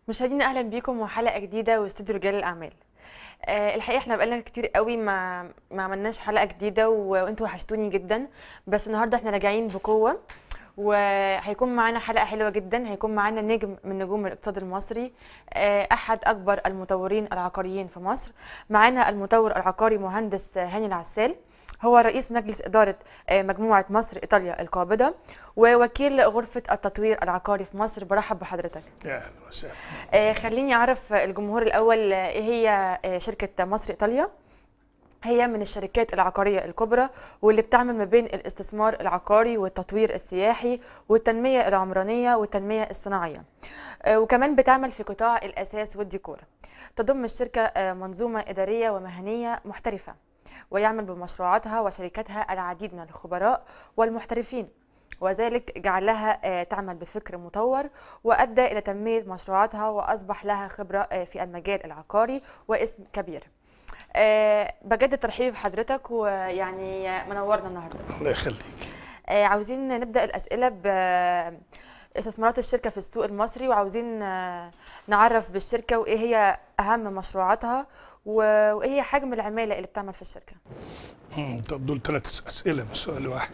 مشاهدينا اهلا بيكم وحلقه جديده واستوديو رجال الاعمال آه، الحقيقه احنا بقالنا كتير قوي ما ما عملناش حلقه جديده و- وانتوا وحشتوني جدا بس النهارده احنا راجعين بقوه وهيكون معانا حلقه حلوه جدا هيكون معانا نجم من نجوم الاقتصاد المصري آه، احد اكبر المطورين العقاريين في مصر معانا المطور العقاري مهندس هاني العسال هو رئيس مجلس إدارة آه، مجموعة مصر إيطاليا القابضة ووكيل غرفة التطوير العقاري في مصر برحب بحضرتك يا اهلا وسهلا آه، خليني أعرف الجمهور الأول آه، إيه هي آه، شركة مصر إيطاليا هي من الشركات العقارية الكبرى واللي بتعمل ما بين الاستثمار العقاري والتطوير السياحي والتنمية العمرانية والتنمية الصناعية آه، وكمان بتعمل في قطاع الأساس والديكور تضم الشركة آه، منظومة إدارية ومهنية محترفة ويعمل بمشروعاتها وشركاتها العديد من الخبراء والمحترفين وذلك جعلها آه، تعمل بفكر مطور وأدى إلى تنمية مشروعاتها وأصبح لها خبرة آه، في المجال العقاري واسم كبير آه، بجد ترحيبي بحضرتك ويعني آه، منورنا النهارده الله يخليك آه، عاوزين نبدأ الأسئلة باستثمارات الشركة في السوق المصري وعاوزين آه، نعرف بالشركة وإيه هي أهم مشروعاتها و- وإيه هي حجم العمالة اللي بتعمل في الشركة مم، طب دول ثلاث اسئله مش سؤال واحد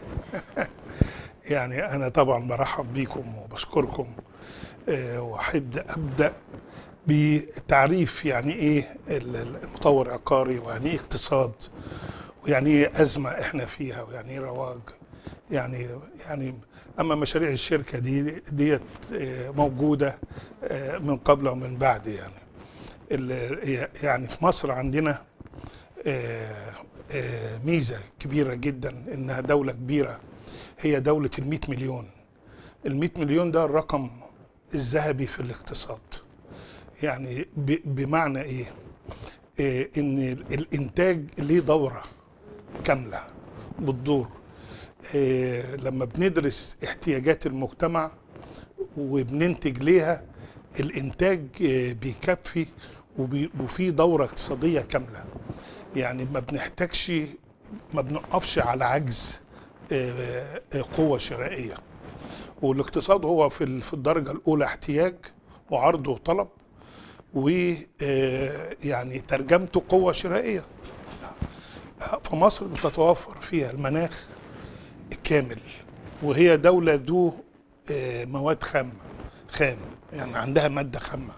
يعني انا طبعا برحب بيكم وبشكركم آه، واحب ابدا بتعريف يعني ايه ال- ال- المطور عقاري ويعني ايه اقتصاد ويعني ايه ازمه احنا فيها ويعني ايه رواج يعني يعني اما مشاريع الشركه دي ديت آه، موجوده آه، من قبل ومن بعد يعني ال- يعني في مصر عندنا آه، آه، ميزه كبيره جدا انها دوله كبيره هي دوله ال 100 مليون ال 100 مليون ده الرقم الذهبي في الاقتصاد يعني ب- بمعنى ايه آه، ان ال- الانتاج ليه دوره كامله بتدور آه، لما بندرس احتياجات المجتمع وبننتج ليها الانتاج آه، بيكفي وبي- وفي دوره اقتصاديه كامله يعني ما بنحتاجش ما بنقفش على عجز آه، آه، قوه شرائيه والاقتصاد هو في ال- في الدرجه الاولى احتياج وعرض وطلب ويعني ترجمته قوه شرائيه فمصر بتتوفر فيها المناخ كامل وهي دولة ذو آه، مواد خام خام يعني عندها مادة خامة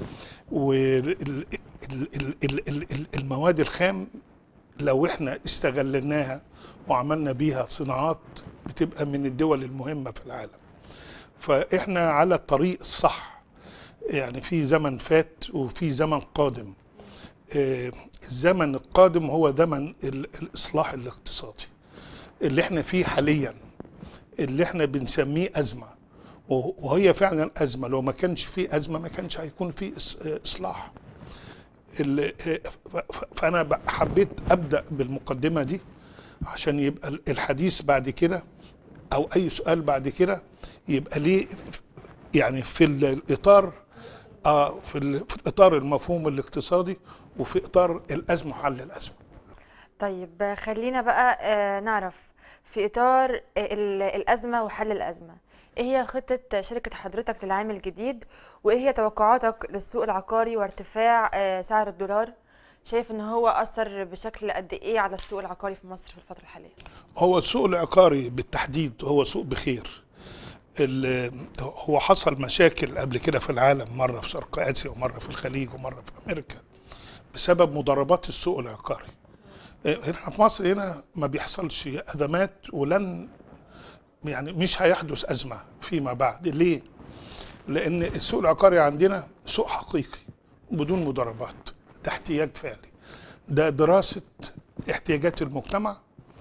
والمواد الخام لو احنا استغلناها وعملنا بيها صناعات بتبقى من الدول المهمة في العالم فاحنا على الطريق الصح يعني في زمن فات وفي زمن قادم آه، الزمن القادم هو زمن ال- الإصلاح الاقتصادي اللي احنا فيه حاليا اللي احنا بنسميه أزمة وه- وهي فعلا أزمة لو ما كانش فيه أزمة ما كانش هيكون فيه إص- آه، إصلاح ال- آه، ف- ف- فأنا ب- حبيت أبدأ بالمقدمة دي عشان يبقى ال- الحديث بعد كده أو أي سؤال بعد كده يبقى ليه يعني في ال- الإطار آه في, ال- في الإطار المفهوم الاقتصادي وفي إطار الأزمة وحل الأزمة طيب آه، خلينا بقى آه، نعرف في إطار آه، ال- الأزمة وحل الأزمة إيه هي خطة شركة حضرتك للعام الجديد وإيه هي توقعاتك للسوق العقاري وارتفاع آه، سعر الدولار شايف إن هو أثر بشكل قد إيه على السوق العقاري في مصر في الفترة الحالية هو السوق العقاري بالتحديد هو سوق بخير ال- هو حصل مشاكل قبل كده في العالم مرة في شرق آسيا ومرة في الخليج ومرة في أمريكا بسبب مضاربات السوق العقاري احنا في مصر هنا ما بيحصلش أزمات ولن يعني مش هيحدث أزمة فيما بعد ليه؟ لأن السوق العقاري عندنا سوق حقيقي بدون مضاربات ده احتياج فعلي ده دراسة احتياجات المجتمع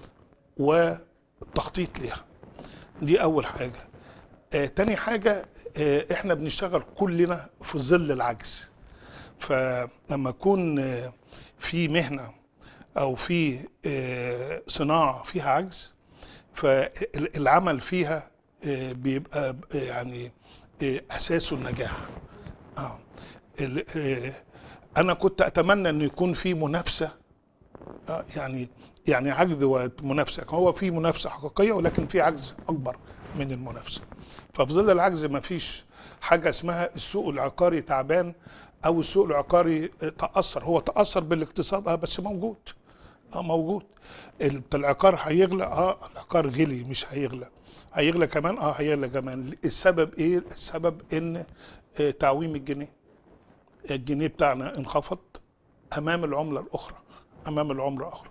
والتخطيط ليها دي اول حاجه آه تاني حاجه آه احنا بنشتغل كلنا في ظل العجز فلما يكون آه في مهنه او في آه صناعه فيها عجز فالعمل فيها آه بيبقى آه، يعني آه اساسه النجاح آه. ال- آه انا كنت اتمنى ان يكون في منافسه آه، يعني يعني عجز ومنافسه هو في منافسه حقيقيه ولكن في عجز اكبر من المنافسه ففي ظل العجز ما فيش حاجه اسمها السوق العقاري تعبان او السوق العقاري تاثر هو تاثر بالاقتصاد اه بس موجود اه موجود ال- العقار هيغلى اه العقار غلي مش هيغلى هيغلى كمان اه هيغلى كمان السبب ايه السبب ان آه، تعويم الجنيه الجنيه بتاعنا انخفض امام العمله الاخرى امام العمله الاخرى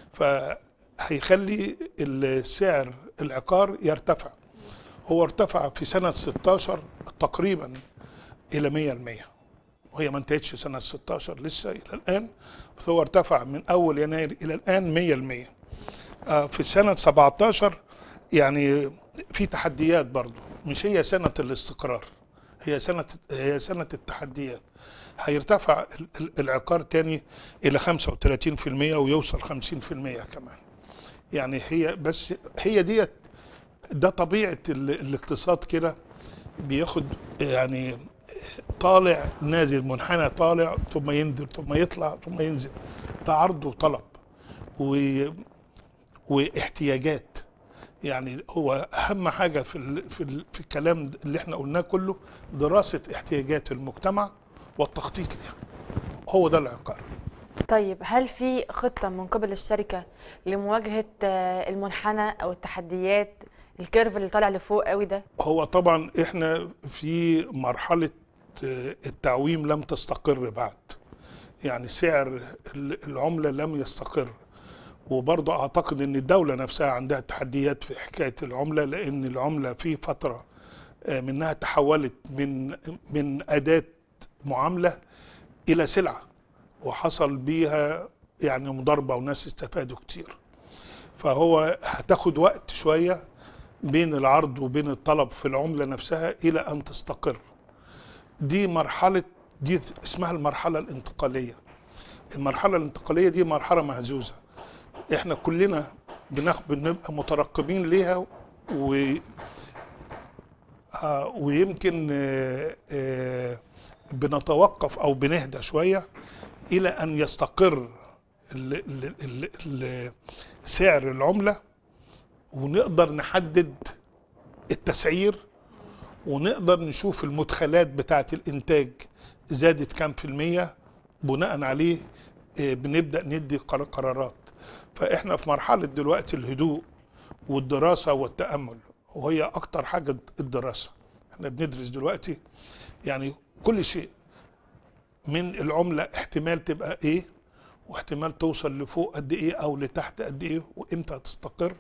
فهيخلي السعر العقار يرتفع هو ارتفع في سنه 16 تقريبا الى 100% وهي ما انتهتش سنه 16 لسه الى الان بس هو ارتفع من اول يناير الى الان 100% آه، في سنه 17 يعني في تحديات برضو مش هي سنه الاستقرار هي سنه هي سنه التحديات هيرتفع ال- ال- العقار تاني الى 35% ويوصل 50% كمان يعني هي بس هي ديت ده طبيعه ال- الاقتصاد كده بياخد يعني طالع نازل منحنى طالع ثم ينزل ثم يطلع ثم ينزل ده عرض وطلب و... واحتياجات يعني هو اهم حاجه في ال... في, ال... في الكلام اللي احنا قلناه كله دراسه احتياجات المجتمع والتخطيط لها هو ده العقار طيب هل في خطة من قبل الشركة لمواجهة آه، المنحنى أو التحديات الكيرف اللي طالع لفوق قوي ده هو طبعا احنا في مرحله آه، التعويم لم تستقر بعد يعني سعر ال- العمله لم يستقر وبرضه اعتقد ان الدوله نفسها عندها تحديات في حكايه العمله لان العمله في فتره آه، منها تحولت من من اداه معامله الى سلعه وحصل بيها يعني مضاربه وناس استفادوا كتير فهو هتاخد وقت شويه بين العرض وبين الطلب في العمله نفسها الى ان تستقر دي مرحله دي اسمها المرحله الانتقاليه المرحله الانتقاليه دي مرحله مهزوزه احنا كلنا بناخ- بنبقى مترقبين ليها و آه، ويمكن آه، آه، بنتوقف او بنهدى شويه الى ان يستقر ال- ال- ال- ال- سعر العمله ونقدر نحدد التسعير ونقدر نشوف المدخلات بتاعه الانتاج زادت كام في الميه بناء عليه آه، بنبدا ندي قر- قرارات فاحنا في مرحله دلوقتي الهدوء والدراسه والتامل وهي اكتر حاجه الدراسه احنا بندرس دلوقتي يعني كل شيء من العمله احتمال تبقى ايه واحتمال توصل لفوق قد ايه او لتحت قد ايه وامتى هتستقر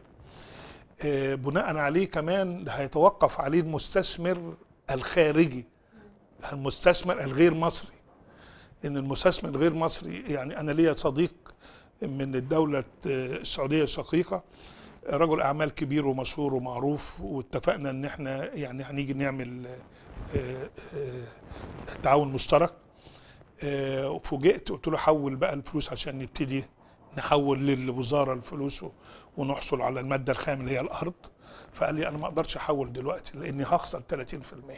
آه، بناء عليه كمان ده هيتوقف عليه المستثمر الخارجي المستثمر الغير مصري ان المستثمر الغير مصري يعني انا ليا صديق من الدوله آه، السعوديه الشقيقه رجل اعمال كبير ومشهور ومعروف واتفقنا ان احنا يعني هنيجي نعمل آه، آه، تعاون مشترك آه، وفوجئت قلت له حول بقى الفلوس عشان نبتدي نحول للوزاره الفلوس و- ونحصل على الماده الخام اللي هي الارض فقال لي انا ما اقدرش احول دلوقتي لاني هخسر 30%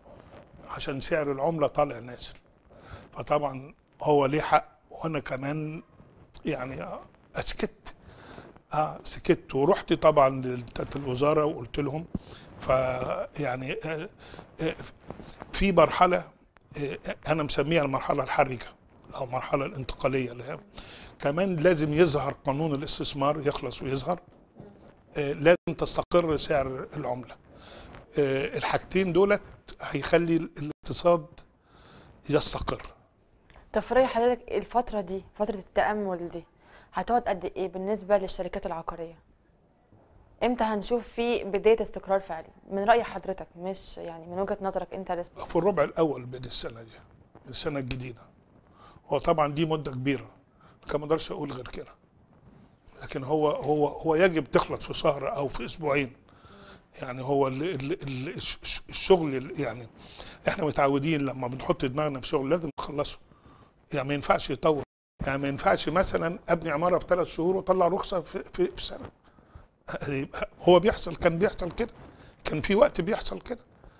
عشان سعر العمله طالع نازل فطبعا هو ليه حق وانا كمان يعني آه، اسكت اه سكت ورحت طبعا لبتاعت الوزاره وقلت لهم فيعني آه، آه، في مرحله آه، انا مسميها المرحله الحرجه او المرحله الانتقاليه اللي هي كمان لازم يظهر قانون الاستثمار يخلص ويظهر آه، لازم تستقر سعر العمله آه، الحاجتين دولت هيخلي الاقتصاد يستقر طب في رأي حضرتك الفترة دي فترة التأمل دي هتقعد قد إيه بالنسبة للشركات العقارية؟ امتى هنشوف في بداية استقرار فعلي؟ من رأي حضرتك مش يعني من وجهة نظرك انت لسه في الربع الاول من السنه دي السنه الجديده هو طبعا دي مده كبيره كان ما اقدرش اقول غير كده لكن هو هو هو يجب تخلص في شهر او في اسبوعين يعني هو ال ال ال الش- الشغل ال- يعني احنا متعودين لما بنحط دماغنا في شغل لازم نخلصه يعني ما ينفعش يطول يعني ما ينفعش مثلا ابني عماره في ثلاث شهور واطلع رخصه في, في, في سنه يبقى هو بيحصل كان بيحصل كده كان في وقت بيحصل كده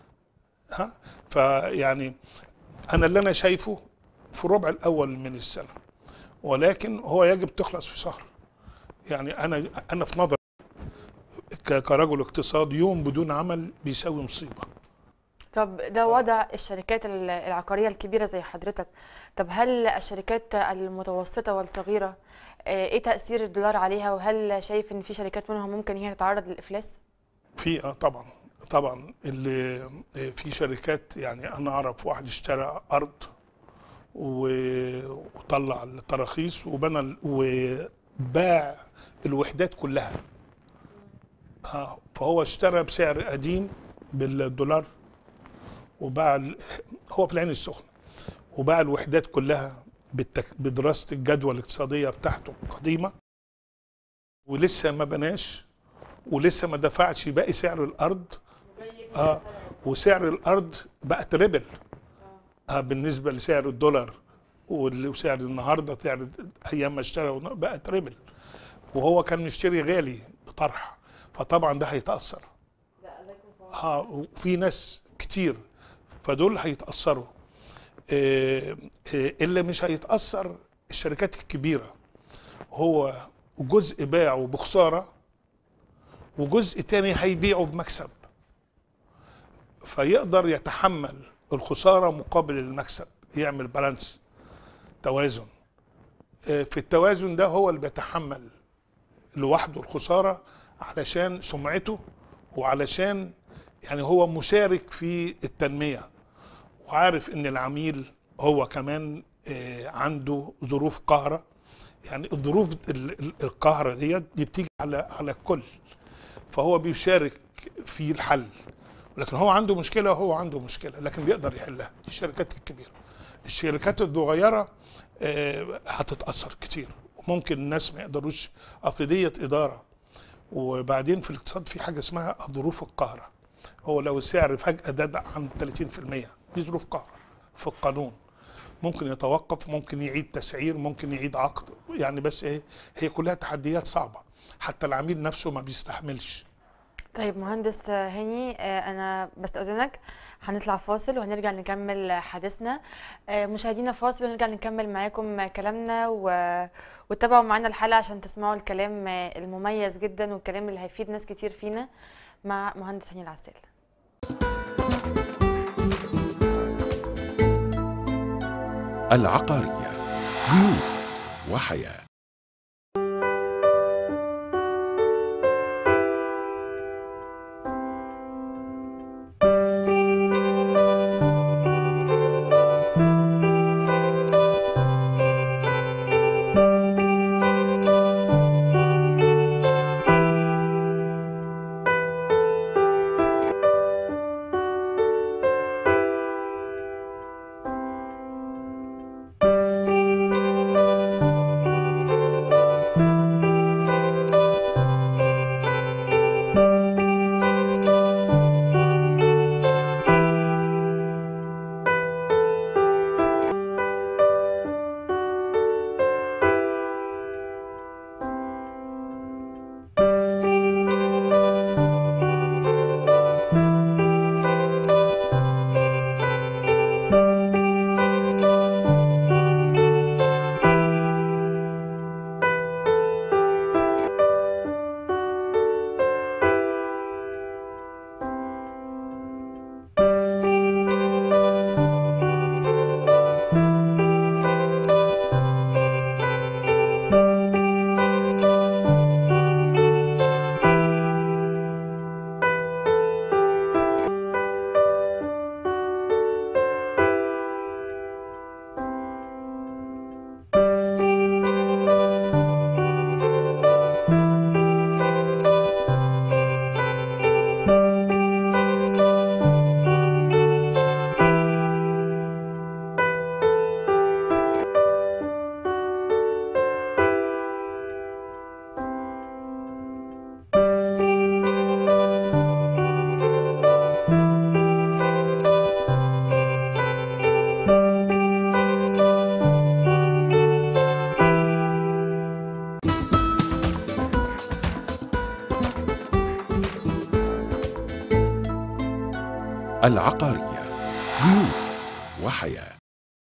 ها فيعني انا اللي انا شايفه في الربع الاول من السنه ولكن هو يجب تخلص في شهر يعني انا انا في نظري ك- كرجل اقتصاد يوم بدون عمل بيساوي مصيبه طب ده وضع الشركات ال- العقارية الكبيرة زي حضرتك طب هل الشركات المتوسطة والصغيرة آه، ايه تأثير الدولار عليها وهل شايف ان في شركات منهم ممكن هي تتعرض للإفلاس؟ في اه طبعا طبعا اللي في شركات يعني انا اعرف واحد اشترى ارض و- وطلع التراخيص وبنى ال- وباع الوحدات كلها اه فهو اشترى بسعر قديم بالدولار وباع ال- هو في العين السخنه وباع الوحدات كلها بالتك... بدراسه الجدوى الاقتصاديه بتاعته القديمه ولسه ما بناش ولسه ما دفعش باقي سعر الارض اه وسعر الارض بقى تربل آه بالنسبه لسعر الدولار وال- وسعر النهارده سعر ايام ما اشترى بقى تربل وهو كان مشتري غالي بطرح فطبعا ده هيتاثر اه وفي ناس كتير فدول هيتاثروا آه آه اللي مش هيتاثر الشركات الكبيره هو جزء باعه بخساره وجزء تاني هيبيعه بمكسب فيقدر يتحمل الخسارة مقابل المكسب يعمل بالانس توازن آه، في التوازن ده هو اللي بيتحمل لوحده الخسارة علشان سمعته وعلشان يعني هو مشارك في التنمية وعارف ان العميل هو كمان آه، عنده ظروف قهرة يعني الظروف ال- ال- القهرة ديت دي بتيجي على على الكل فهو بيشارك في الحل لكن هو عنده مشكله وهو عنده مشكله لكن بيقدر يحلها دي الشركات الكبيره الشركات الصغيره آه، هتتاثر كتير وممكن الناس ما يقدروش اصل ديت اداره وبعدين في الاقتصاد في حاجه اسمها الظروف القاهره هو لو السعر فجاه زاد عن 30% دي ظروف قهر في القانون ممكن يتوقف ممكن يعيد تسعير ممكن يعيد عقد يعني بس ايه هي كلها تحديات صعبه حتى العميل نفسه ما بيستحملش طيب مهندس هاني آه، انا بستأذنك هنطلع فاصل وهنرجع نكمل حديثنا آه، مشاهدينا فاصل ونرجع نكمل معاكم كلامنا و... وتابعوا معانا الحلقة عشان تسمعوا الكلام آه، المميز جدا والكلام اللي هيفيد ناس كتير فينا مع مهندس هاني العسال العقارية بيوت وحياة العقارية بيوت وحياة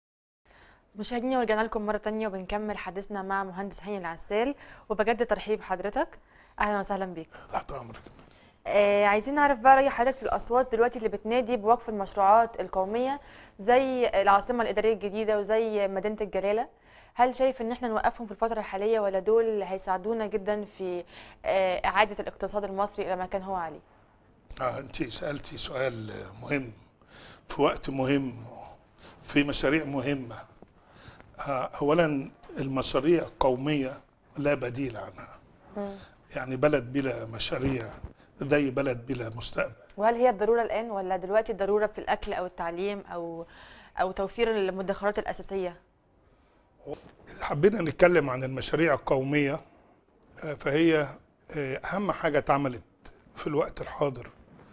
مشاهدينا ورجعنا لكم مرة تانية وبنكمل حديثنا مع مهندس هاني العسال وبجد ترحيب حضرتك أهلا وسهلا بيك تحت امرك آه عايزين نعرف بقى رأي حضرتك في الأصوات دلوقتي اللي بتنادي بوقف المشروعات القومية زي العاصمة الإدارية الجديدة وزي مدينة الجلالة هل شايف ان احنا نوقفهم في الفترة الحالية ولا دول هيساعدونا جدا في آه إعادة الاقتصاد المصري إلى ما كان هو عليه؟ آه انت سالتي سؤال مهم في وقت مهم في مشاريع مهمه آه اولا المشاريع القوميه لا بديل عنها مم. يعني بلد بلا مشاريع زي بلد بلا مستقبل وهل هي الضرورة الآن ولا دلوقتي الضرورة في الأكل أو التعليم أو أو توفير المدخرات الأساسية؟ إذا حبينا نتكلم عن المشاريع القومية آه، فهي آه، أهم حاجة اتعملت في الوقت الحاضر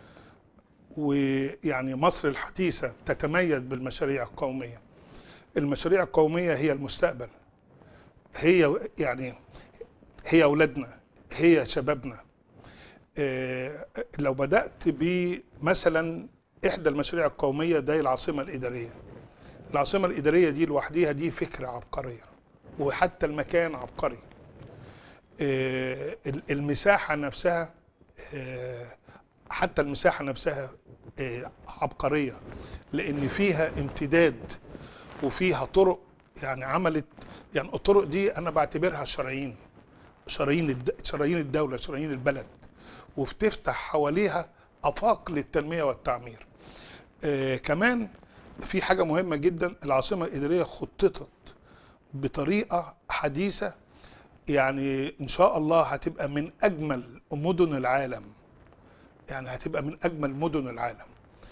ويعني مصر الحديثة تتميز بالمشاريع القومية المشاريع القومية هي المستقبل هي يعني هي أولادنا هي شبابنا آه، لو بدأت بمثلا إحدى المشاريع القومية ده العاصمة الإدارية العاصمة الإدارية دي لوحديها دي فكرة عبقرية وحتى المكان عبقري آه، ال- المساحة نفسها آه، حتى المساحة نفسها آه، عبقرية لأن فيها امتداد وفيها طرق يعني عملت يعني الطرق دي أنا بعتبرها شرايين شرايين الد- شرايين الدولة شرايين البلد وبتفتح حواليها آفاق للتنمية والتعمير آه كمان في حاجة مهمة جدا العاصمة الإدارية خططت بطريقة حديثة يعني إن شاء الله هتبقى من أجمل مدن العالم يعني هتبقى من أجمل مدن العالم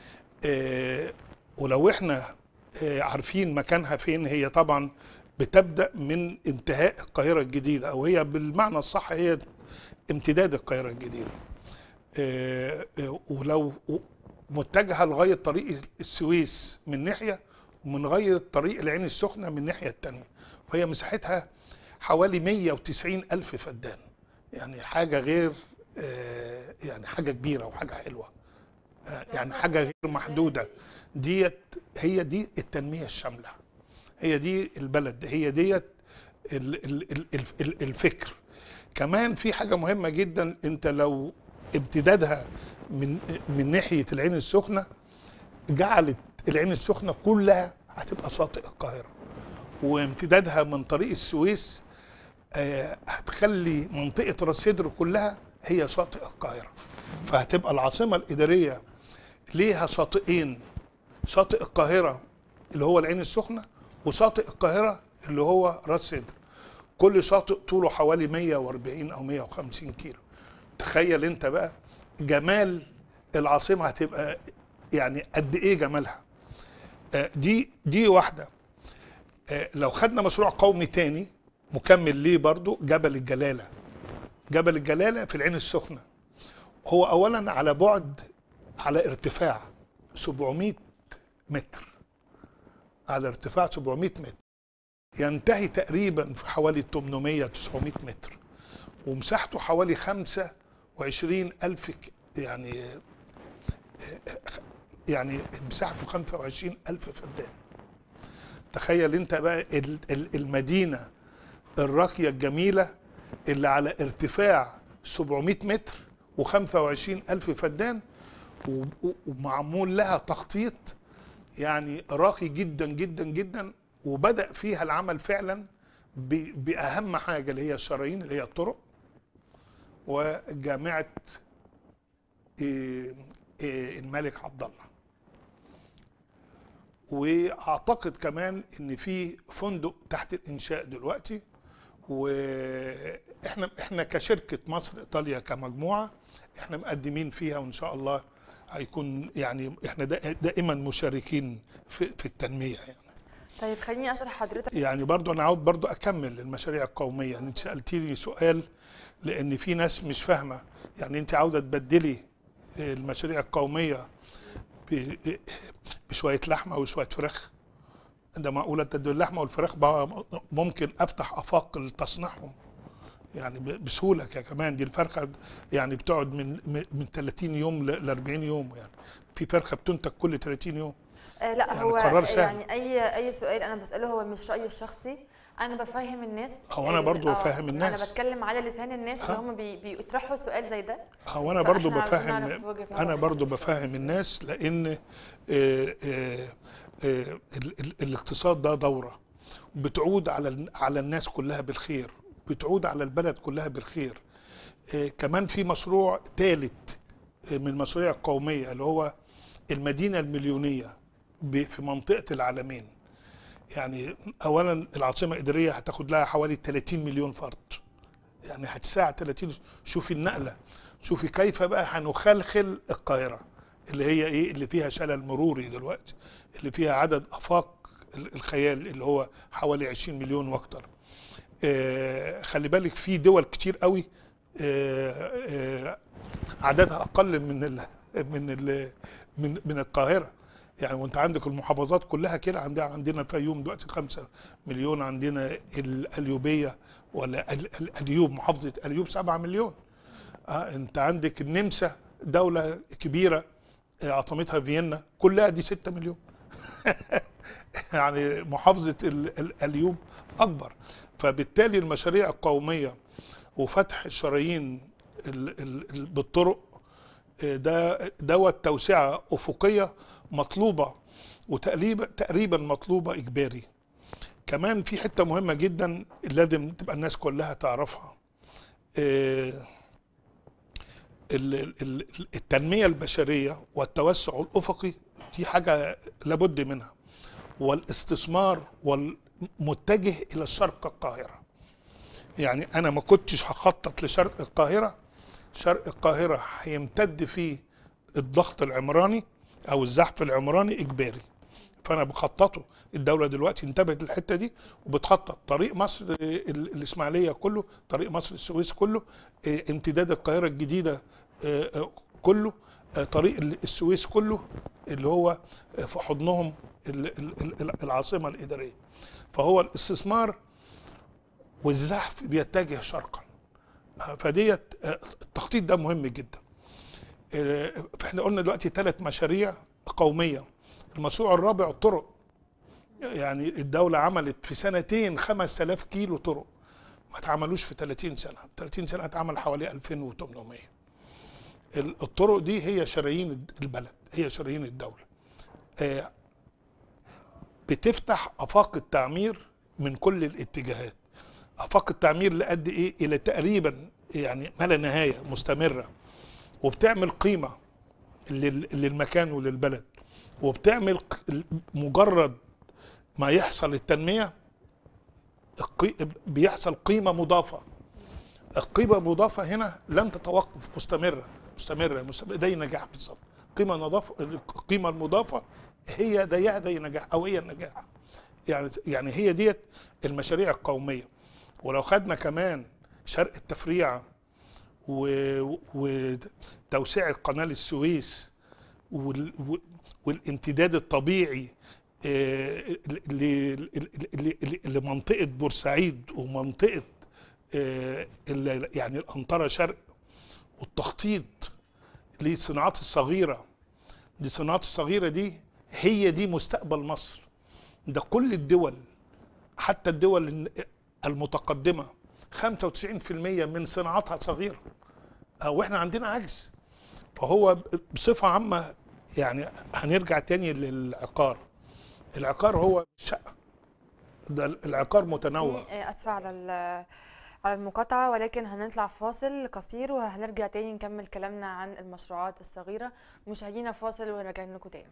آه ولو إحنا آه عارفين مكانها فين هي طبعا بتبدأ من انتهاء القاهرة الجديدة أو هي بالمعنى الصح هي امتداد القاهرة الجديدة آه، آه، ولو متجهه لغايه طريق السويس من ناحيه ومن غايه طريق العين السخنه من الناحيه الثانيه وهي مساحتها حوالي 190 الف فدان يعني حاجه غير آه، يعني حاجه كبيره وحاجه حلوه آه، يعني حاجه غير محدوده ديت هي دي التنميه الشامله هي دي البلد هي ديت ال- ال- ال- ال- ال- الفكر كمان في حاجه مهمه جدا انت لو امتدادها من من ناحيه العين السخنه جعلت العين السخنه كلها هتبقى شاطئ القاهره وامتدادها من طريق السويس آه، هتخلي منطقه راس سدر كلها هي شاطئ القاهره فهتبقى العاصمه الاداريه ليها شاطئين شاطئ القاهره اللي هو العين السخنه وشاطئ القاهره اللي هو راس سدر كل شاطئ طوله حوالي 140 او 150 كيلو تخيل انت بقى جمال العاصمه هتبقى يعني قد ايه جمالها آه، دي دي واحده آه، لو خدنا مشروع قومي تاني مكمل ليه برضو جبل الجلاله جبل الجلاله في العين السخنه هو اولا على بعد على ارتفاع 700 متر على ارتفاع 700 متر ينتهي تقريبا في حوالي 800 900 متر ومساحته حوالي 25 ألف ك- يعني يعني مساحته 25 ألف فدان تخيل انت بقى ال- ال- المدينة الراقية الجميلة اللي على ارتفاع 700 متر و25 ألف فدان و- و- ومعمول لها تخطيط يعني راقي جدا جدا جدا وبدأ فيها العمل فعلا ب- بأهم حاجة اللي هي الشرايين اللي هي الطرق وجامعة إيه، إيه، الملك عبد الله واعتقد كمان ان في فندق تحت الانشاء دلوقتي واحنا احنا كشركه مصر ايطاليا كمجموعه احنا مقدمين فيها وان شاء الله هيكون يعني احنا دا- دائما مشاركين في, في التنميه يعني طيب خليني أسأل حضرتك يعني برضو انا عاوز برضو اكمل المشاريع القوميه يعني انت سالتيني سؤال لان في ناس مش فاهمه يعني انت عاوزه تبدلي المشاريع القوميه ب- بشويه لحمه وشويه فراخ ده معقوله تدي اللحمه والفراخ بقى ممكن افتح افاق لتصنيعهم يعني ب- بسهوله ك- كمان دي الفرخه يعني بتقعد من من من 30 يوم ل 40 يوم يعني في فرخه بتنتج كل 30 يوم آه لا يعني هو قرار سهل. يعني اي اي سؤال انا بساله هو مش رايي الشخصي انا بفهم الناس هو أنا ال- برضو آه، بفهم الناس. انا بتكلم على لسان الناس اللي ها؟ هم بي بيطرحوا سؤال زي ده هو انا فإحنا برضو عاوزين بفهم نعرف وجهة نظر انا حضرتك. برضو بفهم الناس لان آه، آه، آه، ال- ال- الاقتصاد ده دوره بتعود على ال- على الناس كلها بالخير بتعود على البلد كلها بالخير آه، كمان في مشروع ثالث من المشاريع القوميه اللي هو المدينه المليونيه ب- في منطقه العالمين يعني اولا العاصمه الاداريه هتاخد لها حوالي 30 مليون فرد يعني هتساعد 30 شوفي النقله شوفي كيف بقى هنخلخل القاهره اللي هي ايه اللي فيها شلل مروري دلوقتي اللي فيها عدد افاق ال- الخيال اللي هو حوالي 20 مليون واكتر آه خلي بالك في دول كتير قوي آه آه عددها اقل من ال من ال من من القاهره يعني وانت عندك المحافظات كلها كده عندنا عندنا الفيوم دلوقتي 5 مليون عندنا القليوبيه ولا ال- ال- اليوب محافظه اليوب 7 مليون آه انت عندك النمسا دوله كبيره آه، عاصمتها فيينا كلها دي 6 مليون يعني محافظه ال- ال- اليوب اكبر فبالتالي المشاريع القوميه وفتح الشرايين ال- ال- ال- بالطرق آه، ده دوت توسعه افقيه مطلوبه وتقريبا تقريبا مطلوبه اجباري كمان في حته مهمه جدا لازم تبقى الناس كلها تعرفها آه، ال- ال- ال- التنميه البشريه والتوسع الافقي دي حاجه لابد منها والاستثمار والمتجه الى الشرق القاهره يعني انا ما كنتش هخطط لشرق القاهره شرق القاهره هيمتد فيه الضغط العمراني او الزحف العمراني اجباري فانا بخططه الدوله دلوقتي انتبهت للحته دي وبتخطط طريق مصر آه، ال- الاسماعيليه كله طريق مصر السويس كله آه، امتداد القاهره الجديده آه، آه، كله آه، طريق ال- السويس كله اللي هو آه، في حضنهم ال- ال- ال- العاصمه الاداريه فهو الاستثمار والزحف بيتجه شرقا آه، فديت آه، التخطيط ده مهم جدا آه، فاحنا قلنا دلوقتي ثلاث مشاريع قوميه المشروع الرابع الطرق يعني الدولة عملت في سنتين 5000 كيلو طرق ما اتعملوش في 30 سنة 30 سنة اتعمل حوالي 2800 ال- الطرق دي هي شرايين البلد هي شرايين الدولة آه، بتفتح آفاق التعمير من كل الاتجاهات آفاق التعمير لقد إيه إلى تقريبا يعني ما لا نهاية مستمرة وبتعمل قيمة لل- للمكان وللبلد وبتعمل ق- مجرد ما يحصل التنمية القي- بيحصل قيمة مضافة القيمة المضافة هنا لن تتوقف مستمرة مستمرة, مستمرة ده نجاح بالظبط قيمة نضافة القيمة المضافة هي زيها زي نجاح أو هي النجاح يعني يعني هي ديت المشاريع القومية ولو خدنا كمان شرق التفريعة و- وتوسيع قناة السويس وال- و- والامتداد الطبيعي آه، ل- ل- ل- ل- لمنطقة بورسعيد ومنطقة آه، ال- يعني الأنطرة شرق والتخطيط للصناعات الصغيرة للصناعات الصغيرة دي هي دي مستقبل مصر ده كل الدول حتى الدول المتقدمة 95% من صناعاتها صغيرة آه، واحنا عندنا عجز فهو بصفة عامة يعني هنرجع تاني للعقار العقار هو شقة ده العقار متنوع آه، اسفه على ال- على المقاطعه ولكن هنطلع فاصل قصير وهنرجع تاني نكمل كلامنا عن المشروعات الصغيره مشاهدينا فاصل وراجعين لكم تاني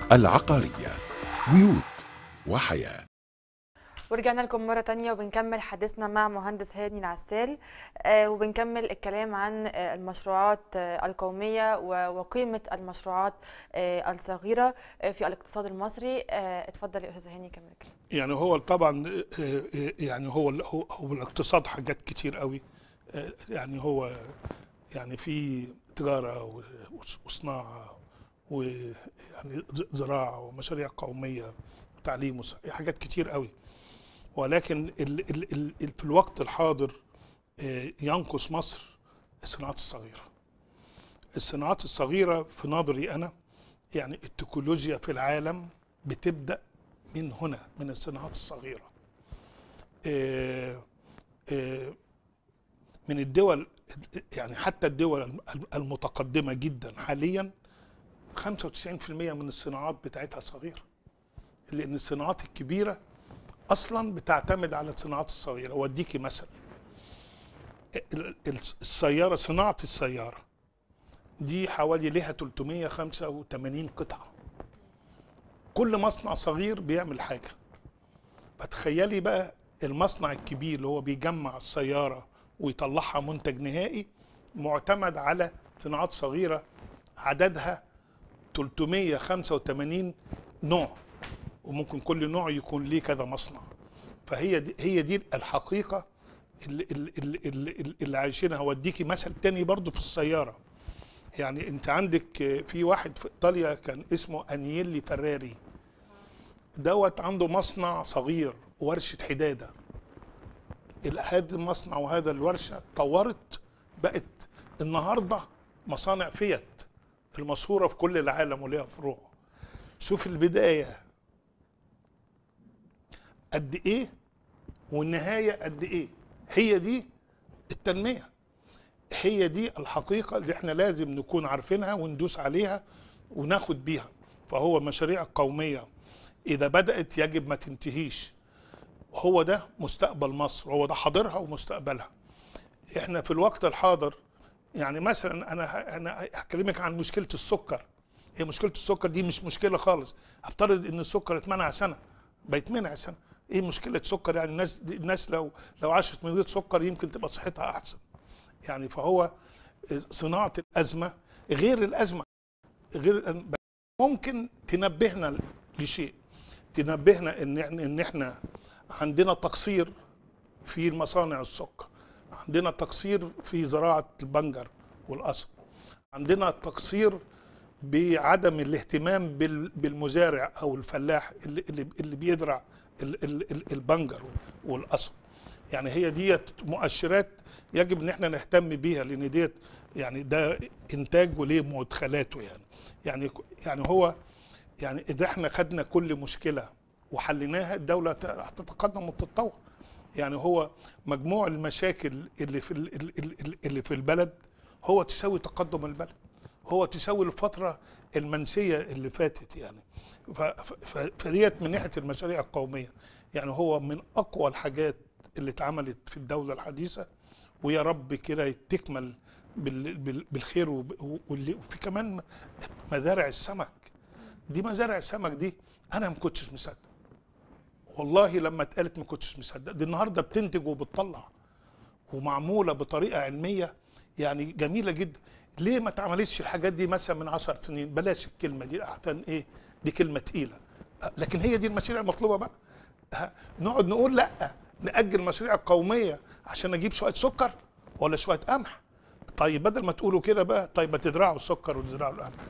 العقارية بيوت وحياة ورجعنا لكم مرة تانية وبنكمل حديثنا مع مهندس هاني العسال آه، وبنكمل الكلام عن آه، المشروعات آه، القومية و- وقيمة المشروعات آه، الصغيرة آه، في الاقتصاد المصري آه، اتفضل يا أستاذ هاني كمل كلام يعني هو طبعا آه، آه، يعني هو هو هو الاقتصاد حاجات كتير قوي آه، يعني هو يعني في تجاره و- وصناعه ويعني ز- زراعه ومشاريع قوميه تعليم وص- حاجات كتير قوي ولكن ال ال ال ال- في الوقت الحاضر آه، ينقص مصر الصناعات الصغيره الصناعات الصغيره في نظري انا يعني التكنولوجيا في العالم بتبدا من هنا من الصناعات الصغيرة آه، آه، من الدول يعني حتى الدول الم- المتقدمة جدا حاليا 95% من الصناعات بتاعتها صغيرة لأن الصناعات الكبيرة أصلا بتعتمد على الصناعات الصغيرة وأديكي مثل ال- ال- السيارة صناعة السيارة دي حوالي لها 385 قطعة كل مصنع صغير بيعمل حاجة فتخيلي بقى المصنع الكبير اللي هو بيجمع السيارة ويطلعها منتج نهائي معتمد على صناعات صغيرة عددها 385 نوع وممكن كل نوع يكون ليه كذا مصنع فهي دي هي دي الحقيقة اللي, اللي, اللي, اللي عايشينها هوديكي مثل تاني برضو في السيارة يعني انت عندك في واحد في ايطاليا كان اسمه انييلي فراري دوت عنده مصنع صغير ورشة حدادة ال- هذا المصنع وهذا الورشة طورت بقت النهاردة مصانع فيات المشهورة في كل العالم وليها فروع شوف البداية قد ايه والنهاية قد ايه هي دي التنمية هي دي الحقيقة اللي احنا لازم نكون عارفينها وندوس عليها وناخد بيها فهو مشاريع قومية إذا بدأت يجب ما تنتهيش هو ده مستقبل مصر هو ده حاضرها ومستقبلها احنا في الوقت الحاضر يعني مثلا انا ه- انا هكلمك عن مشكله السكر هي مشكله السكر دي مش مشكله خالص افترض ان السكر اتمنع سنه بيتمنع سنه ايه مشكله سكر يعني الناس الناس لو لو عاشت من غير سكر يمكن تبقى صحتها احسن يعني فهو صناعه الازمه غير الازمه غير الأزمة. ممكن تنبهنا لشيء تنبهنا ان ان احنا عندنا تقصير في مصانع السكر عندنا تقصير في زراعه البنجر والقصب عندنا تقصير بعدم الاهتمام بال- بالمزارع او الفلاح اللي اللي, اللي بيزرع ال- ال- ال- البنجر والقصب يعني هي ديت مؤشرات يجب ان احنا نهتم بيها لان ديت يعني ده انتاج وليه مدخلاته يعني يعني يعني هو يعني اذا احنا خدنا كل مشكله وحليناها الدوله ت- هتتقدم وتتطور يعني هو مجموع المشاكل اللي في ال- ال- ال- اللي في البلد هو تساوي تقدم البلد هو تساوي الفتره المنسيه اللي فاتت يعني ف- ف- ف- فديت من ناحيه المشاريع القوميه يعني هو من اقوى الحاجات اللي اتعملت في الدوله الحديثه ويا رب كده تكمل بال- بال- بالخير وب- واللي- وفي كمان مزارع السمك دي مزارع السمك دي انا ما كنتش مصدق والله لما اتقالت ما كنتش مصدق دي النهارده بتنتج وبتطلع ومعموله بطريقه علميه يعني جميله جدا ليه ما اتعملتش الحاجات دي مثلا من عشر سنين بلاش الكلمه دي عشان ايه دي كلمه تقيله أه، لكن هي دي المشاريع المطلوبه بقى ها، نقعد نقول لا نأجل مشاريع قوميه عشان اجيب شويه سكر ولا شويه قمح طيب بدل ما تقولوا كده بقى طيب ما تزرعوا السكر وتزرعوا القمح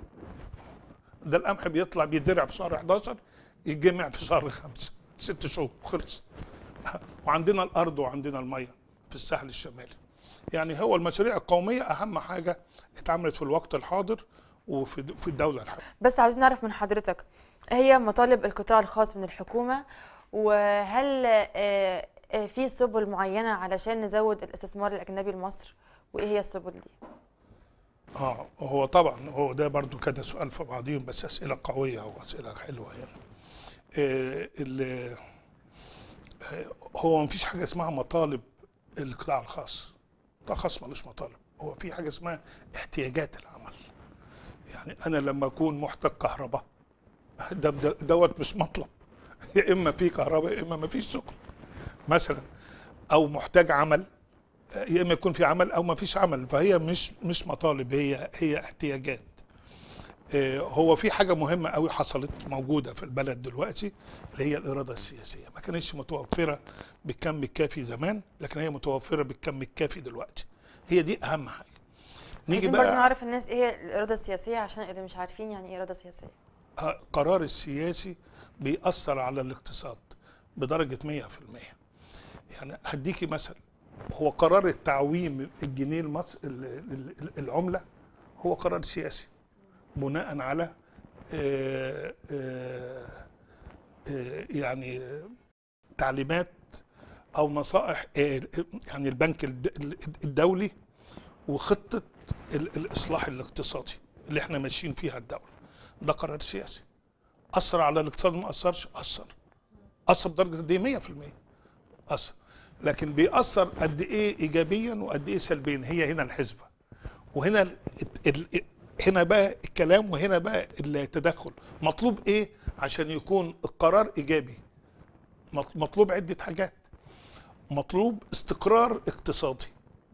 ده القمح بيطلع بيتزرع في شهر 11 يتجمع في شهر 5 ست شهور خلص وعندنا الارض وعندنا الميه في الساحل الشمالي يعني هو المشاريع القوميه اهم حاجه اتعملت في الوقت الحاضر وفي في الدوله الحاليه بس عاوزين نعرف من حضرتك هي مطالب القطاع الخاص من الحكومة وهل آه، آه، في سبل معينة علشان نزود الاستثمار الأجنبي لمصر وإيه هي السبل دي؟ اه هو طبعا هو ده برضو كده سؤال في بعضهم بس اسئله قويه واسئله حلوه يعني آه ال- آه، هو مفيش حاجه اسمها مطالب القطاع الخاص القطاع الخاص ملوش مطالب هو في حاجه اسمها احتياجات العمل يعني انا لما اكون محتاج كهرباء ده ده- دوت مش مطلب يا اما في كهرباء يا اما ما فيش شغل مثلا او محتاج عمل يا اما يكون في عمل او ما فيش عمل فهي مش مش مطالب هي هي احتياجات آه، هو في حاجه مهمه قوي حصلت موجوده في البلد دلوقتي اللي هي الاراده السياسيه ما كانتش متوفره بالكم الكافي زمان لكن هي متوفره بالكم الكافي دلوقتي هي دي اهم حاجه نيجي عايزين برضه بقى نعرف الناس ايه هي الاراده السياسيه عشان اللي مش عارفين يعني ايه اراده سياسيه آه، القرار السياسي بيأثر على الاقتصاد بدرجة 100% يعني هديكي مثل هو قرار التعويم الجنيه المصري العملة هو قرار سياسي بناء على آه، آه، آه، يعني آه، تعليمات او نصائح آه، يعني البنك الد- الدولي وخطة ال- الإصلاح الاقتصادي اللي احنا ماشيين فيها الدولة ده قرار سياسي اثر على الاقتصاد ما اثرش اثر اثر بدرجه قد ايه 100% اثر لكن بيأثر قد ايه ايجابيا وقد ايه سلبيا هي هنا الحسبه وهنا ال... ال... هنا بقى الكلام وهنا بقى التدخل مطلوب ايه عشان يكون القرار ايجابي مط- مطلوب عده حاجات مطلوب استقرار اقتصادي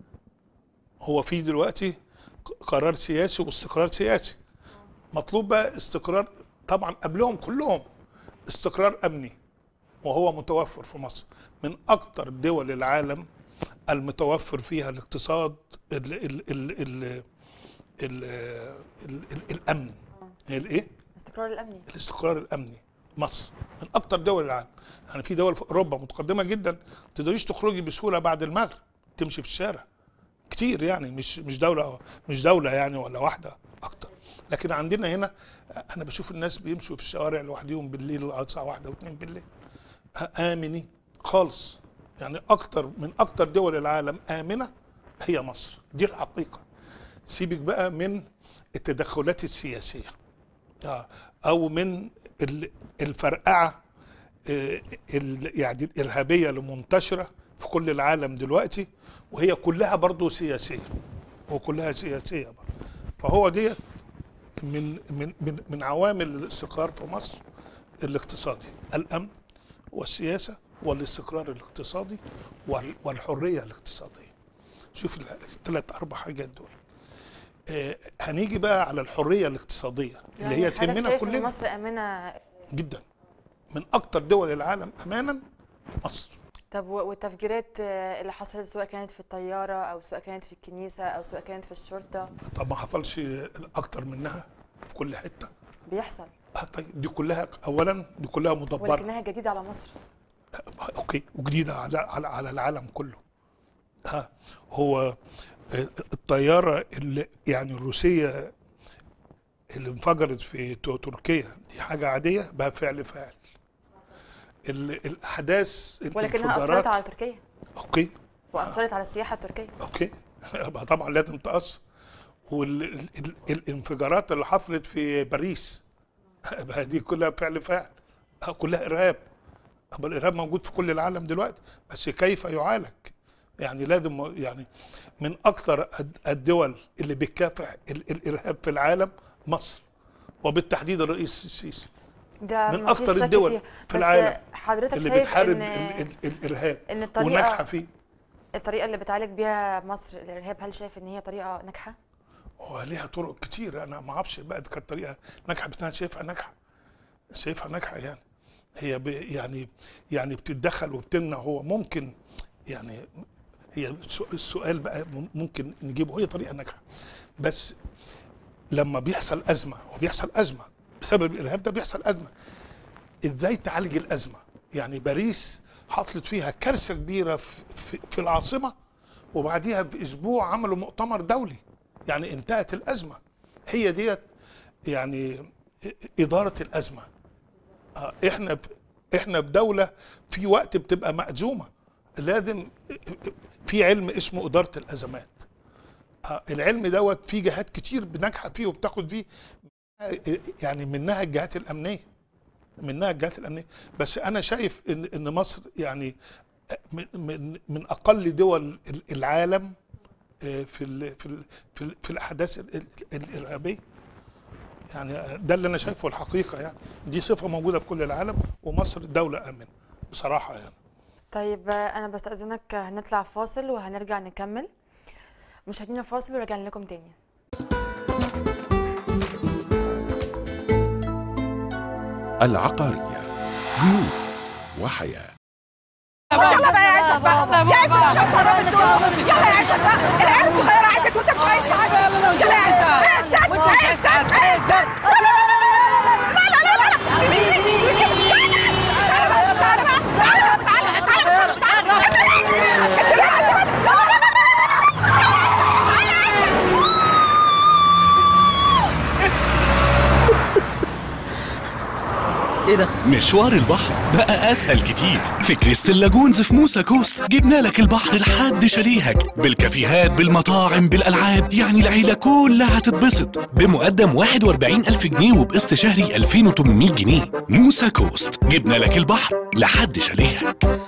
هو في دلوقتي قرار سياسي واستقرار سياسي مطلوب بقى استقرار طبعا قبلهم كلهم استقرار امني وهو متوفر في مصر من اكثر دول العالم المتوفر فيها الاقتصاد ال ال ال ال ال ال ال الامن الايه الاستقرار الامني الاستقرار الامني مصر من اكثر دول العالم يعني في دول في اوروبا متقدمه جدا ما تقدريش تخرجي بسهوله بعد المغرب تمشي في الشارع كتير يعني مش مش دوله مش دوله يعني ولا واحده اكتر لكن عندنا هنا انا بشوف الناس بيمشوا في الشوارع لوحدهم بالليل لغايه الساعه واحدة واثنين بالليل امنين خالص يعني اكتر من اكتر دول العالم امنه هي مصر دي الحقيقه سيبك بقى من التدخلات السياسيه آه، او من ال- الفرقعه آه، ال- يعني الارهابيه اللي منتشره في كل العالم دلوقتي وهي كلها برضو سياسيه وكلها سياسيه برضو. فهو ديت من من من من عوامل الاستقرار في مصر الاقتصادي الامن والسياسه والاستقرار الاقتصادي وال- والحريه الاقتصاديه شوف الثلاث اربع حاجات دول آه، هنيجي بقى على الحريه الاقتصاديه اللي هي يعني حضرتك تهمنا شايف إن كلنا مصر امنه جدا من اكتر دول العالم امانا مصر طب و- والتفجيرات آه، اللي حصلت سواء كانت في الطياره او سواء كانت في الكنيسه او سواء كانت في الشرطه طب ما حصلش اكتر منها في كل حته بيحصل آه، طيب دي كلها اولا دي كلها مدبره ولكنها جديده على مصر اوكي وجديده على على, على العالم كله ها هو آه، الطياره اللي يعني الروسيه اللي انفجرت في تو- تركيا دي حاجه عاديه بقى فعل فاعل ال- الاحداث ولكنها الانفجارات اثرت على تركيا اوكي واثرت على السياحه التركيه اوكي يبقى طبعا لازم تاثر والانفجارات اللي حصلت في باريس بقى دي كلها فعل فاعل آه، كلها ارهاب طب الارهاب موجود في كل العالم دلوقتي بس كيف يعالج يعني لازم يعني من اكثر الد- الدول اللي بتكافح ال- الارهاب في العالم مصر وبالتحديد الرئيس السيسي ده من مفيش أكتر شك الدول فيها. في بس العالم حضرتك اللي شايف بتحارب ان ال- ال- الارهاب ان الطريقه وناجحه فيه الطريقه اللي بتعالج بيها مصر الارهاب هل شايف ان هي طريقه ناجحه وليها طرق كتير انا ما اعرفش بقى دي كانت طريقه ناجحه بس انا شايفها ناجحه شايفها ناجحه يعني هي ب يعني يعني بتتدخل وبتمنع هو ممكن يعني هي السو- السؤال بقى مم- ممكن نجيبه هي طريقه ناجحه بس لما بيحصل ازمه وبيحصل ازمه بسبب الارهاب ده بيحصل ازمه ازاي تعالج الازمه يعني باريس حصلت فيها كارثه كبيره في, في, في العاصمه وبعديها باسبوع عملوا مؤتمر دولي يعني انتهت الازمه هي ديت يعني اداره الازمه آه، احنا ب- احنا بدوله في وقت بتبقى مأزومه لازم في علم اسمه اداره الازمات آه، العلم دوت في جهات كتير بناجحه فيه وبتاخد فيه آه، يعني منها الجهات الامنيه منها الجهات الامنيه بس انا شايف ان ان مصر يعني من من من اقل دول العالم آه، في ال في ال في, ال في الاحداث ال- ال- الارهابيه يعني ده اللي انا شايفه الحقيقه يعني دي صفه موجوده في كل العالم ومصر دوله امنه بصراحه يعني طيب آه، انا بستأذنك آه، هنطلع فاصل وهنرجع نكمل مشاهدينا فاصل ورجعنا لكم تاني العقارية بيوت وحياة يلا بقى يا عزت بقى يا عزت مش هتصرف الدور يلا يا عزت بقى العيال الصغيره عدت وانت مش عايز تعدي يلا يا عزت عزت عزت عزت لا لا لا لا لا سيبيني سيبيني تعالى بقى تعالى بقى تعالى تعالى تعالى تعالى ايه ده؟ مشوار البحر بقى أسهل كتير في كريستال لاجونز في موسى كوست جبنا لك البحر لحد شاليهك بالكافيهات بالمطاعم بالألعاب يعني العيلة كلها هتتبسط بمقدم 41 ألف جنيه وبقسط شهري 2800 جنيه موسى كوست جبنا لك البحر لحد شاليهك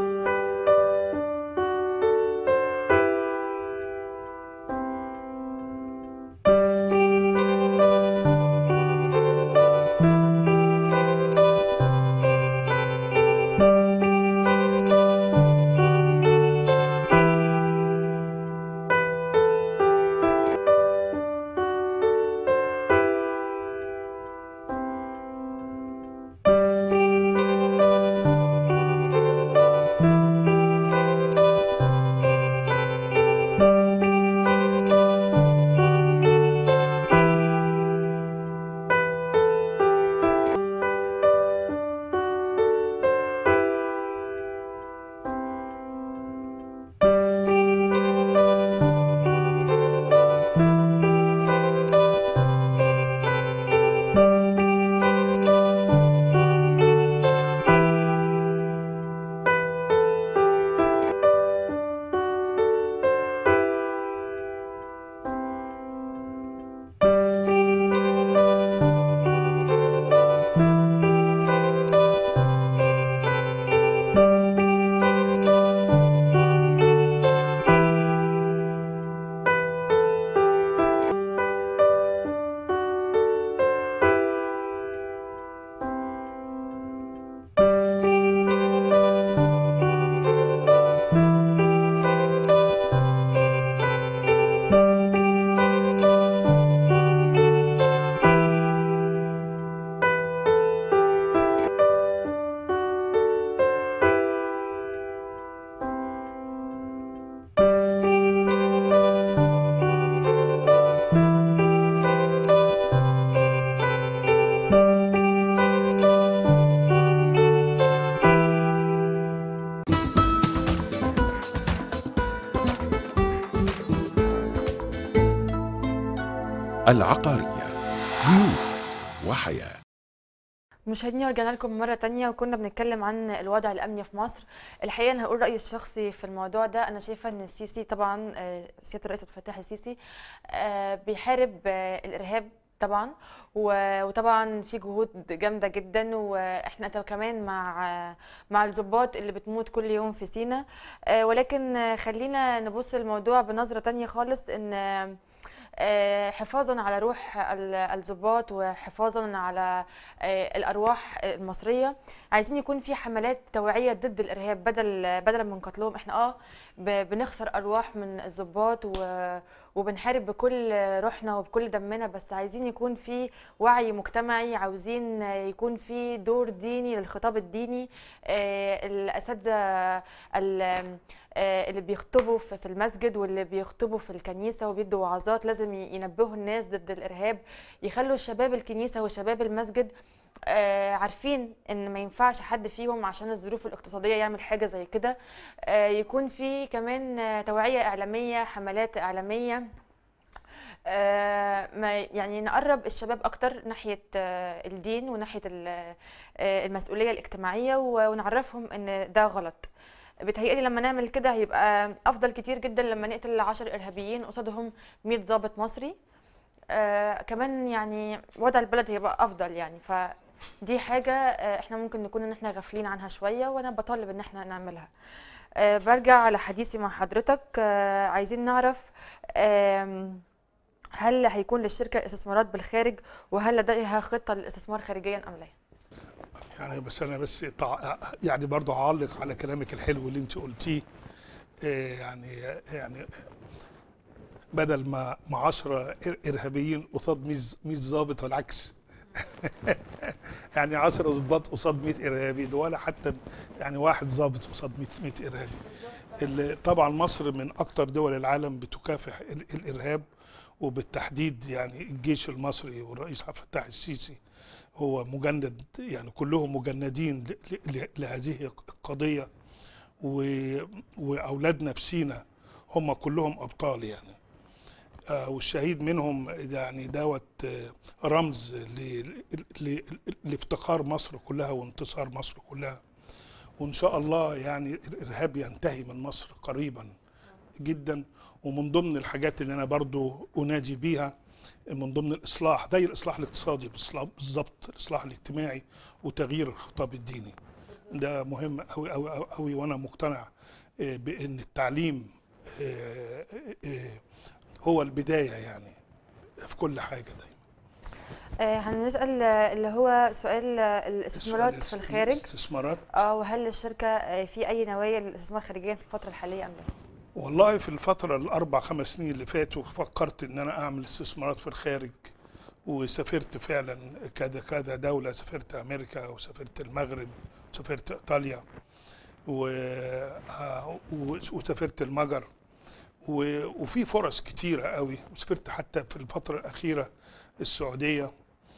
العقارية بيوت وحياة مشاهدينا رجعنا لكم مرة تانية وكنا بنتكلم عن الوضع الأمني في مصر الحقيقة أنا هقول رأيي الشخصي في الموضوع ده أنا شايفة أن السيسي طبعا آه، سيادة الرئيس عبد الفتاح السيسي آه، بيحارب آه، الإرهاب طبعا و- وطبعا في جهود جامده جدا واحنا طب كمان مع مع الضباط اللي بتموت كل يوم في سينا آه، ولكن آه، خلينا نبص الموضوع بنظره تانية خالص ان آه، آه، حفاظا على روح ال- الضباط وحفاظا على آه، الارواح المصريه عايزين يكون في حملات توعيه ضد الارهاب بدل بدلا من قتلهم احنا اه ب- بنخسر ارواح من الضباط و- وبنحارب بكل روحنا وبكل دمنا بس عايزين يكون في وعي مجتمعي عاوزين يكون في دور ديني للخطاب الديني آه، الاساتذه ال- آه، اللي بيخطبوا في في المسجد واللي بيخطبوا في الكنيسه وبيدوا وعظات لازم ي- ينبهوا الناس ضد الارهاب يخلوا شباب الكنيسه وشباب المسجد آه، عارفين ان ما ينفعش حد فيهم عشان الظروف الاقتصاديه يعمل حاجه زي كده آه، يكون في كمان آه، توعيه اعلاميه حملات اعلاميه آه، ما يعني نقرب الشباب اكتر ناحيه آه، الدين وناحيه ال- آه، المسؤوليه الاجتماعيه و- ونعرفهم ان ده غلط بتهيألي لما نعمل كده هيبقى افضل كتير جدا لما نقتل 10 ارهابيين قصادهم 100 ضابط مصري آه كمان يعني وضع البلد هيبقى افضل يعني فدي حاجه آه احنا ممكن نكون ان احنا غافلين عنها شويه وانا بطالب ان احنا نعملها آه برجع على حديثي مع حضرتك آه عايزين نعرف آم، هل هيكون للشركه استثمارات بالخارج وهل لديها خطه للاستثمار خارجيا ام لا يعني بس انا بس تع... يعني برضه اعلق على كلامك الحلو اللي انت قلتيه آه، يعني يعني بدل ما ما 10 ارهابيين قصاد 100 100 ضابط والعكس يعني 10 ضباط قصاد 100 ارهابي ده ولا حتى يعني واحد ضابط قصاد 100 100 ارهابي اللي طبعا مصر من اكتر دول العالم بتكافح ال- الارهاب وبالتحديد يعني الجيش المصري والرئيس عبد الفتاح السيسي هو مجند يعني كلهم مجندين ل- ل- لهذه القضيه و- واولادنا في سينا هم كلهم ابطال يعني آه، والشهيد منهم يعني دوت آه، رمز ل- ل- لافتخار مصر كلها وانتصار مصر كلها وان شاء الله يعني الارهاب ينتهي من مصر قريبا جدا ومن ضمن الحاجات اللي انا برضو انادي بيها من ضمن الاصلاح زي الاصلاح الاقتصادي بالصلا- بالظبط الاصلاح الاجتماعي وتغيير الخطاب الديني ده مهم قوي قوي قوي وانا مقتنع آه، بان التعليم آه، آه، هو البدايه يعني في كل حاجه دايما آه، هنسال آه، اللي هو سؤال آه، الاستثمارات في الخارج استثمارات اه وهل الشركه آه، في اي نوايا للاستثمار خارجيا في الفتره الحاليه ام لا والله في الفترة الأربع خمس سنين اللي فاتوا فكرت إن أنا أعمل استثمارات في الخارج وسافرت فعلا كذا كذا دولة سافرت أمريكا وسافرت المغرب وسافرت إيطاليا و... آه، و- وسافرت المجر و... وفي فرص كتيرة قوي وسافرت حتى في الفترة الأخيرة السعودية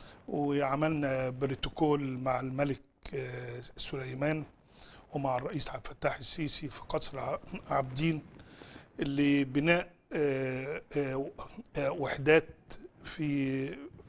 وعملنا بروتوكول مع الملك آه، سليمان ومع الرئيس عبد الفتاح السيسي في قصر ع- عابدين لبناء آه، آه، آه، وحدات في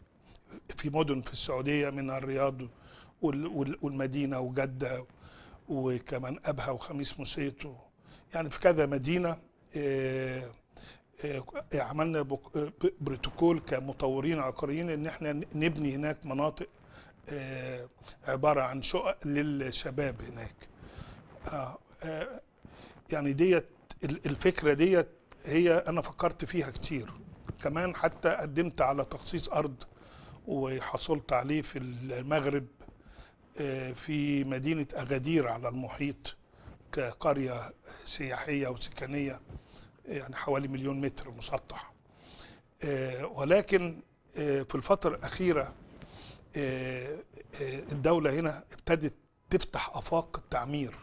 في مدن في السعوديه منها الرياض وال- وال- والمدينه وجده وكمان ابها وخميس مسيت و- يعني في كذا مدينه آه، آه، عملنا بك- آه، بروتوكول كمطورين عقاريين ان احنا نبني هناك مناطق آه، عباره عن شقق للشباب هناك آه، آه، يعني ديت ال- الفكره ديت هي انا فكرت فيها كتير كمان حتى قدمت على تخصيص ارض وحصلت عليه في المغرب آه، في مدينه اغادير على المحيط كقريه سياحيه وسكنيه يعني حوالي مليون متر مسطح آه، ولكن آه، في الفتره الاخيره آه، آه، الدوله هنا ابتدت تفتح افاق التعمير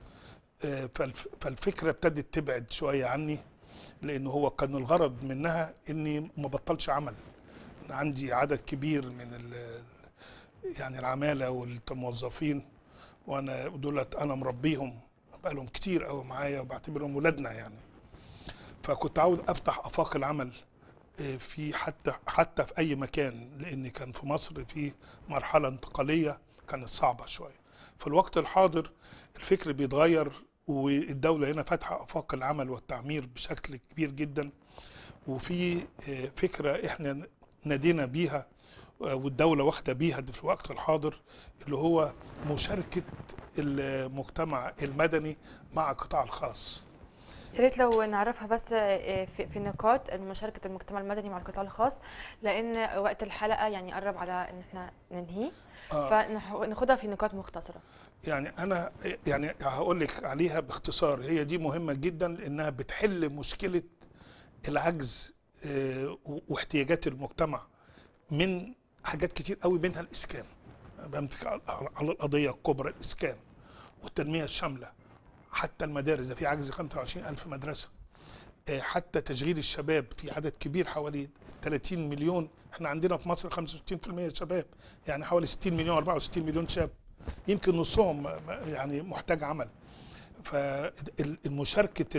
آه، فالف- فالفكره ابتدت تبعد شويه عني لان هو كان الغرض منها اني ما بطلش عمل أنا عندي عدد كبير من ال- يعني العماله والموظفين وانا دولت انا مربيهم بقالهم كتير قوي معايا وبعتبرهم ولادنا يعني فكنت عاوز افتح افاق العمل آه، في حتى حتى في اي مكان لان كان في مصر في مرحله انتقاليه كانت صعبه شويه في الوقت الحاضر الفكر بيتغير والدوله هنا فاتحه افاق العمل والتعمير بشكل كبير جدا وفي آه، فكره احنا نادينا بيها آه، والدوله واخده بيها في الوقت الحاضر اللي هو مشاركه المجتمع المدني مع القطاع الخاص يا ريت لو نعرفها بس آه، في في نقاط مشاركه المجتمع المدني مع القطاع الخاص لان وقت الحلقه يعني قرب على ان احنا ننهي آه. فناخدها في نقاط مختصره يعني انا يعني هقول لك عليها باختصار هي دي مهمه جدا لانها بتحل مشكله العجز آه، و- واحتياجات المجتمع من حاجات كتير قوي منها الاسكان أنا بمسك على على القضيه الكبرى الاسكان والتنميه الشامله حتى المدارس ده في عجز 25 الف مدرسه آه، حتى تشغيل الشباب في عدد كبير حوالي 30 مليون احنا عندنا في مصر 65% شباب يعني حوالي 60 مليون 64 مليون شاب يمكن نصهم م- م- يعني محتاج عمل فالمشاركة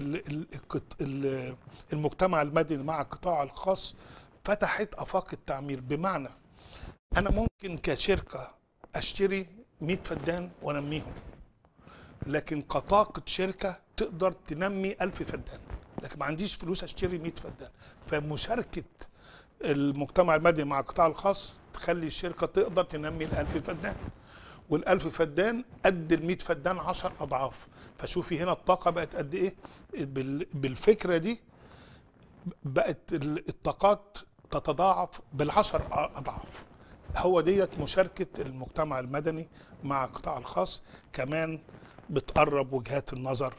المجتمع المدني مع القطاع الخاص فتحت آفاق التعمير بمعنى أنا ممكن كشركة أشتري 100 فدان وأنميهم لكن كطاقة شركة تقدر تنمي 1000 فدان لكن ما عنديش فلوس أشتري 100 فدان فمشاركة المجتمع المدني مع القطاع الخاص تخلي الشركة تقدر تنمي الألف فدان والألف فدان قد ال 100 فدان 10 أضعاف فشوفي هنا الطاقة بقت قد إيه بال- بالفكرة دي بقت ال- الطاقات تتضاعف بالعشر اضعاف هو ديت مشاركه المجتمع المدني مع القطاع الخاص كمان بتقرب وجهات النظر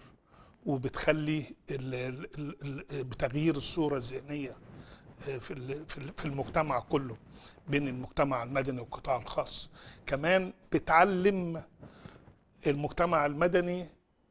وبتخلي ال ال ال بتغيير الصوره الذهنيه في ال- في ال- في المجتمع كله بين المجتمع المدني والقطاع الخاص كمان بتعلم المجتمع المدني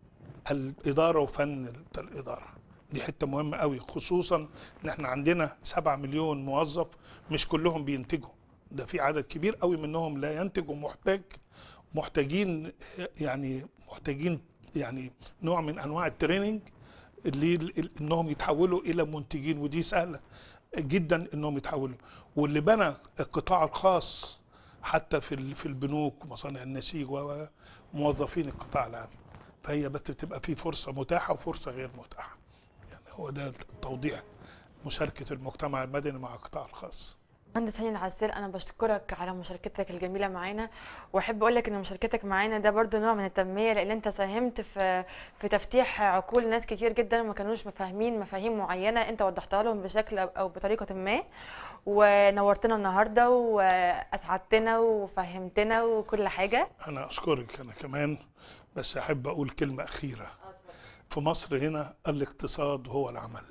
الاداره وفن الاداره دي حته مهمه قوي خصوصا ان احنا عندنا 7 مليون موظف مش كلهم بينتجوا ده في عدد كبير قوي منهم لا ينتج ومحتاج محتاجين يعني محتاجين يعني نوع من انواع التريننج اللي ال- انهم يتحولوا الى منتجين ودي سهله جدا انهم يتحولوا واللي بنى القطاع الخاص حتى في ال- في البنوك ومصانع النسيج وموظفين القطاع العام فهي بس بتبقى في فرصه متاحه وفرصه غير متاحه يعني هو ده التوضيح مشاركه المجتمع المدني مع القطاع الخاص مهندس هاني العسال انا بشكرك على مشاركتك الجميله معانا واحب اقول لك ان مشاركتك معانا ده برضو نوع من التنميه لان انت ساهمت في في تفتيح عقول ناس كتير جدا ما كانوش فاهمين مفاهيم معينه انت وضحتها لهم بشكل او أو بطريقه ما ونورتنا النهارده واسعدتنا وفهمتنا وكل حاجه انا اشكرك انا كمان بس احب اقول كلمه اخيره في مصر هنا الاقتصاد هو العمل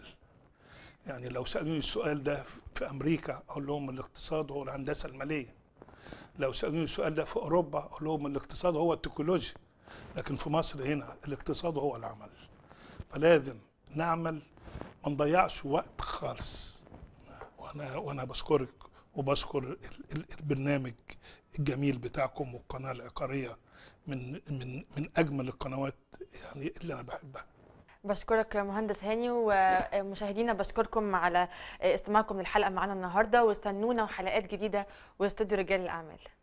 يعني لو سالوني السؤال ده في امريكا اقول لهم الاقتصاد هو الهندسه الماليه لو سالوني السؤال ده في اوروبا اقول لهم الاقتصاد هو التكنولوجيا لكن في مصر هنا الاقتصاد هو العمل فلازم نعمل ما نضيعش وقت خالص وانا وانا بشكرك وبشكر ال- ال- البرنامج الجميل بتاعكم والقناه العقاريه من من من اجمل القنوات يعني اللي انا بحبها بشكرك مهندس هاني ومشاهدينا بشكركم على استماعكم للحلقه معنا النهارده واستنونا وحلقات جديده واستوديو رجال الاعمال